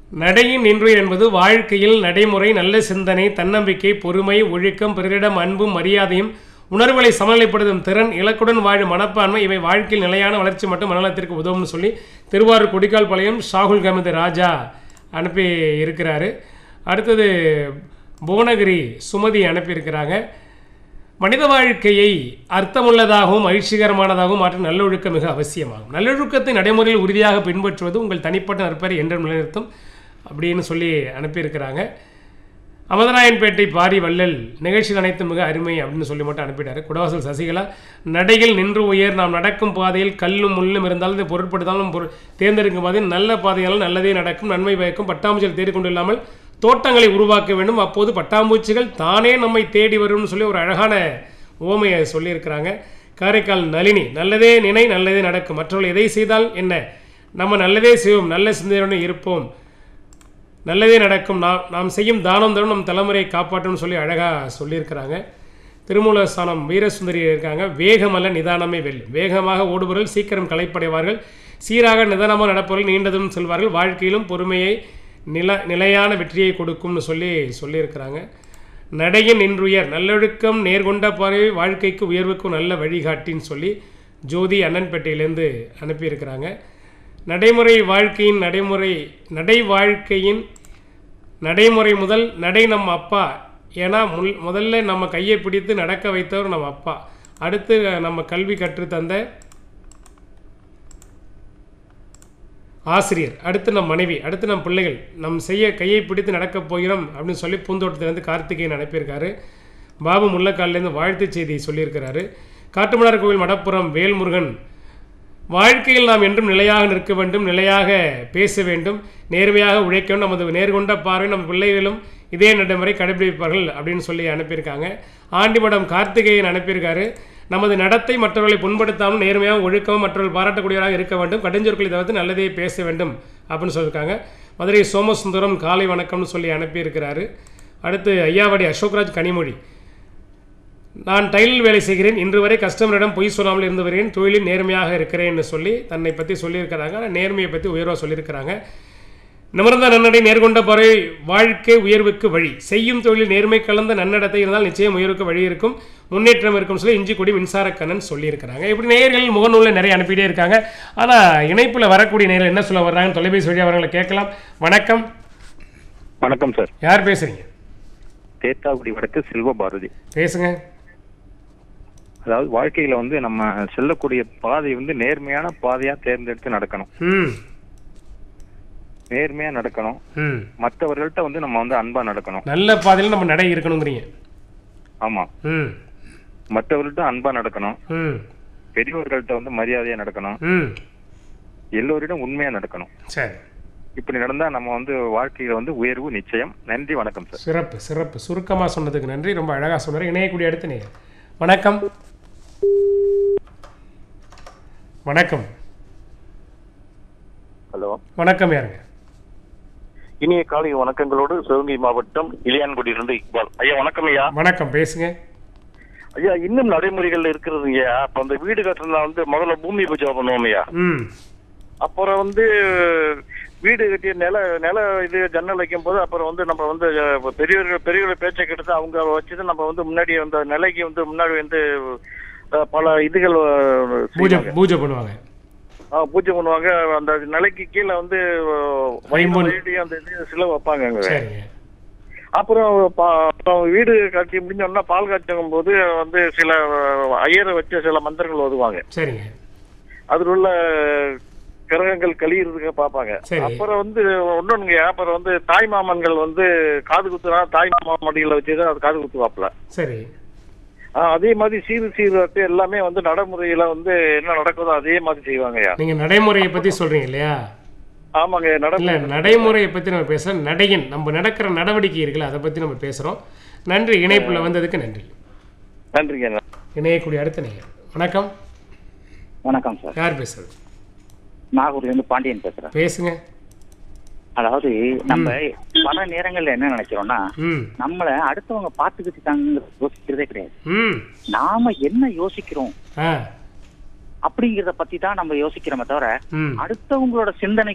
நடையின் நின்றுயிர் என்பது வாழ்க்கையில் நடைமுறை நல்ல சிந்தனை தன்னம்பிக்கை பொறுமை ஒழுக்கம் பிறரிடம் அன்பும் மரியாதையும் உணர்வுகளை சமநிலைப்படுத்தும் திறன் இலக்குடன் வாழும் மனப்பான்மை இவை வாழ்க்கையில் நிலையான வளர்ச்சி மற்றும் மனநலத்திற்கு உதவும்னு சொல்லி திருவாரூர் கொடிக்கால் பாளையம் ஷாகுல் கமது ராஜா அனுப்பி இருக்கிறாரு அடுத்தது புவனகிரி சுமதி அனுப்பியிருக்கிறாங்க மனித வாழ்க்கையை அர்த்தமுள்ளதாகவும் மகிழ்ச்சிகரமானதாகவும் மாற்ற நல்லொழுக்கம் மிக அவசியமாகும் நல்லொழுக்கத்தை நடைமுறையில் உறுதியாக பின்பற்றுவது உங்கள் தனிப்பட்ட நற்பெயரை என்றும் நிலைநிறுத்தும் அப்படின்னு சொல்லி அனுப்பியிருக்கிறாங்க அமதராயன்பேட்டை பாரி வள்ளல் நிகழ்ச்சிகள் அனைத்தும் மிக அருமை அப்படின்னு சொல்லி மட்டும் அனுப்பிட்டாரு குடவாசல் சசிகலா நடையில் நின்று உயர் நாம் நடக்கும் பாதையில் கல்லும் முள்ளும் இருந்தாலும் இதை பொருட்படுத்தாலும் பொரு தேர்ந்தெடுக்கும் பாதையில் நல்ல பாதையால் நல்லதே நடக்கும் நன்மை பயக்கும் பட்டாம்பூச்சிகள் தேடிக்கொண்டு இல்லாமல் தோட்டங்களை உருவாக்க வேண்டும் அப்போது பட்டாம்பூச்சிகள் தானே நம்மை தேடி வரும்னு சொல்லி ஒரு அழகான ஓமையை சொல்லியிருக்கிறாங்க காரைக்கால் நளினி நல்லதே நினை நல்லதே நடக்கும் மற்றவர்கள் எதை செய்தால் என்ன நம்ம நல்லதே செய்வோம் நல்ல சிந்தனையுடன் இருப்போம் நல்லதே நடக்கும் நாம் நாம் செய்யும் தானம் தரும் நம் தலைமுறையை காப்பாற்றும்னு சொல்லி அழகாக சொல்லியிருக்கிறாங்க திருமூலஸ்தானம் வீரசுந்தரி இருக்காங்க வேகமல்ல நிதானமே வெல்லும் வேகமாக ஓடுபவர்கள் சீக்கிரம் களைப்படைவார்கள் சீராக நிதானமாக நடப்பவர்கள் நீண்டதும் செல்வார்கள் வாழ்க்கையிலும் பொறுமையை நில நிலையான வெற்றியை கொடுக்கும்னு சொல்லி சொல்லியிருக்கிறாங்க நடையின் நின்றுயர் நல்லொழுக்கம் நேர்கொண்ட பார்வை வாழ்க்கைக்கு உயர்வுக்கும் நல்ல வழிகாட்டின்னு சொல்லி ஜோதி அண்ணன்பேட்டையிலேருந்து அனுப்பியிருக்கிறாங்க நடைமுறை வாழ்க்கையின் நடைமுறை நடை வாழ்க்கையின் நடைமுறை முதல் நடை நம்ம அப்பா ஏன்னா முல் முதல்ல நம்ம கையை பிடித்து நடக்க வைத்தவர் நம்ம அப்பா அடுத்து நம்ம கல்வி கற்றுத் தந்த ஆசிரியர் அடுத்து நம் மனைவி அடுத்து நம் பிள்ளைகள் நம் செய்ய கையை பிடித்து நடக்கப் போகிறோம் அப்படின்னு சொல்லி பூந்தோட்டத்திலேருந்து கார்த்திகேயன் அனுப்பியிருக்காரு பாபு முள்ளக்கால்லேருந்து வாழ்த்துச் செய்தி சொல்லியிருக்கிறாரு காட்டுமன்னார் கோவில் மடப்புறம் வேல்முருகன் வாழ்க்கையில் நாம் என்றும் நிலையாக நிற்க வேண்டும் நிலையாக பேச வேண்டும் நேர்மையாக உழைக்க வேண்டும் நமது நேர்கொண்ட பார்வை நம் பிள்ளைகளும் இதே நடைமுறை கடைபிடிப்பார்கள் அப்படின்னு சொல்லி அனுப்பியிருக்காங்க ஆண்டிமடம் கார்த்திகேயன் அனுப்பியிருக்காரு நமது நடத்தை மற்றவர்களை புண்படுத்தாமல் நேர்மையாக ஒழுக்கம் மற்றவர்கள் பாராட்டக்கூடியவராக இருக்க வேண்டும் கடுஞ்சொற்களை தவிர்த்து நல்லதே பேச வேண்டும் அப்படின்னு சொல்லியிருக்காங்க மதுரை சோமசுந்தரம் காலை வணக்கம்னு சொல்லி அனுப்பியிருக்கிறாரு அடுத்து ஐயாவடி அசோக்ராஜ் கனிமொழி நான் டைலர் வேலை செய்கிறேன் இன்று வரை கஸ்டமரிடம் பொய் சொல்லாமல் இருந்து வருகிறேன் தொழிலில் நேர்மையாக இருக்கிறேன்னு சொல்லி தன்னை பற்றி சொல்லியிருக்கிறாங்க ஆனால் நேர்மையை பற்றி உயர்வாக சொல்லியிருக்கிறாங்க நிமிர்ந்த நன்னடை நேர்கொண்ட பறை வாழ்க்கை உயர்வுக்கு வழி செய்யும் தொழிலில் நேர்மை கலந்த நன்னடத்தை இருந்தால் நிச்சயம் உயர்வுக்கு வழி இருக்கும் முன்னேற்றம் இருக்கும் சொல்லி இஞ்சிக்குடி மின்சாரக்கண்ணன் சொல்லியிருக்கிறாங்க இப்படி நேயர்கள் முகநூலில் நிறைய அனுப்பிட்டே இருக்காங்க ஆனால் இணைப்பில் வரக்கூடிய நேரில் என்ன சொல்ல வர்றாங்கன்னு தொலைபேசி வழியாக அவர்களை கேட்கலாம் வணக்கம் வணக்கம் சார் யார் பேசுறீங்க தேத்தாக்குடி வடக்கு செல்வ பாரதி பேசுங்க அதாவது வாழ்க்கையில வந்து நம்ம செல்லக்கூடிய பாதை வந்து நேர்மையான பாதையா தேர்ந்தெடுத்து நடக்கணும் ம் நேர்மையா நடக்கணும் ம் மற்றவர்கள்ட்ட வந்து நம்ம வந்து அன்பா நடக்கணும் நல்ல பாதையில் நம்ம நடை இருக்கணுங்கிறீங்க ஆமா ம் மற்றவர்கள்ட்ட அன்பா நடக்கணும் ம் பெரியவர்கள்ட்ட வந்து மரியாதையா நடக்கணும் ம் எல்லோரிடம் உண்மையா நடக்கணும் சரி இப்படி நடந்தா நம்ம வந்து வாழ்க்கையில வந்து உயர்வு நிச்சயம் நன்றி வணக்கம் சார் சிறப்பு சிறப்பு சுருக்கமாக சொன்னதுக்கு நன்றி ரொம்ப அழகாக சொன்னார் இணையக்கூடிய அடுத்து நீ வணக்கம் வணக்கம் ஹலோ வணக்கம் யாருங்க இனிய காலை வணக்கங்களோடு சிவகங்கை மாவட்டம் இளையான்குடியிலிருந்து இக்பால் ஐயா வணக்கம் ஐயா வணக்கம் பேசுங்க ஐயா இன்னும் நடைமுறைகள் இருக்கிறது ஐயா அப்ப அந்த வீடு கட்டுறதுனா வந்து முதல்ல பூமி பூஜை பண்ணுவோம் ஐயா ம் அப்புறம் வந்து வீடு கட்டி நில நில இது ஜன்னல் வைக்கும் போது அப்புறம் வந்து நம்ம வந்து அஹ், பெரியவர்கள் பெரியவர்கள் பேச்சை கெடுத்து அவங்க வச்சுட்டு நம்ம வந்து முன்னாடி அந்த நிலைக்கு வந்து முன்னாடி வந்து அஹ், பல இதுகள் அஹ், பூஜை செய்வாங்க. பூஜை பண்ணுவாங்க ஆ, பூஜை பண்ணுவாங்க அந்த நிலைக்கு கீழே வந்து அஹ், வைம்பொன். வைடி அந்த இது சிலை வைப்பாங்க அங்க. சரிங்க அப்புறம் பா- அப்புறம் வீடு காட்சி முடிஞ்சோம்னா பால் காய்ச்சும் போது வந்து சில அஹ், ஐயரை வச்சு சில மந்திரங்கள் ஓதுவாங்க சரிங்க அதுல உள்ள கிரகங்கள் கழியறதுக்கு பார்ப்பாங்க சரி. அப்புறம் வந்து ஒன்னொன்னுங்க அப்புறம் வந்து தாய் மாமன்கள் வந்து காது குத்துனா தாய் மாமா மடியில வச்சுதான் அது காது குத்துவாப்ல சரி ஆ, அதே மாதிரி சீர் சீர்ட்டு எல்லாமே வந்து நடைமுறையில வந்து என்ன நடக்குதோ அதே மாதிரி செய்வாங்கய்யா நீங்கள் நடைமுறையை பற்றி சொல்கிறீங்க இல்லையா ஆமாங்க இல்லை நடைமுறை நடைமுறையை பற்றி நம்ம பேசுகிறோம் நடையின் நம்ம நடக்கிற நடவடிக்கை இருக்குல்ல அதை பற்றி நம்ம பேசுகிறோம் நன்றி இணைப்பில் வந்ததுக்கு நன்றி நன்றிங்க இணையக்கூடிய அடுத்த நேயர் வணக்கம் வணக்கம் சார் யார் பேசுறது நாகூர்ல இருந்து பாண்டியன் பேசுறேன் பேசுங்க அதாவது நம்ம பல நேரங்கள்ல என்ன நினைக்கிறோம்னா ம் நம்மள அடுத்தவங்க பாத்துக்கிட்டாங்க யோசிக்கிறதே கிடையாது ம் நாம என்ன யோசிக்கிறோம் ஆ அப்படிங்கறத பத்தி தான் நம்ம யோசிக்கிறோமே தவிர ம் அடுத்தவங்களோட சிந்தனை